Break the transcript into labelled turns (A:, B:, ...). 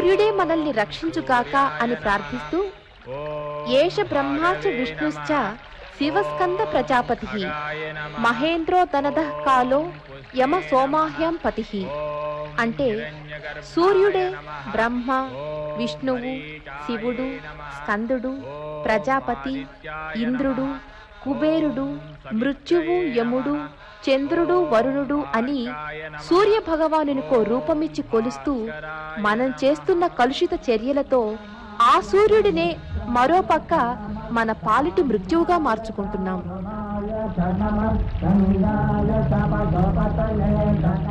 A: సూర్యుడే మనల్ని రక్షించుగాక అని ప్రార్థిస్తూ ఏష బ్రహ్మాచ విష్ణుశ్చ శివస్కంద ప్రజాపతి మహేంద్రో ధనద కాలో యమ సోమాహ్యం పతి అంటే సూర్యుడే బ్రహ్మ విష్ణువు శివుడు స్కందుడు ప్రజాపతి ఇంద్రుడు కుబేరుడు మృత్యువు యముడు చంద్రుడు వరుణుడు అని సూర్య భగవానునికో రూపమిచ్చి కొలుస్తూ మనం చేస్తున్న కలుషిత చర్యలతో ఆ సూర్యుడినే మరో పక్క మన పాలిటి మృత్యువుగా మార్చుకుంటున్నాం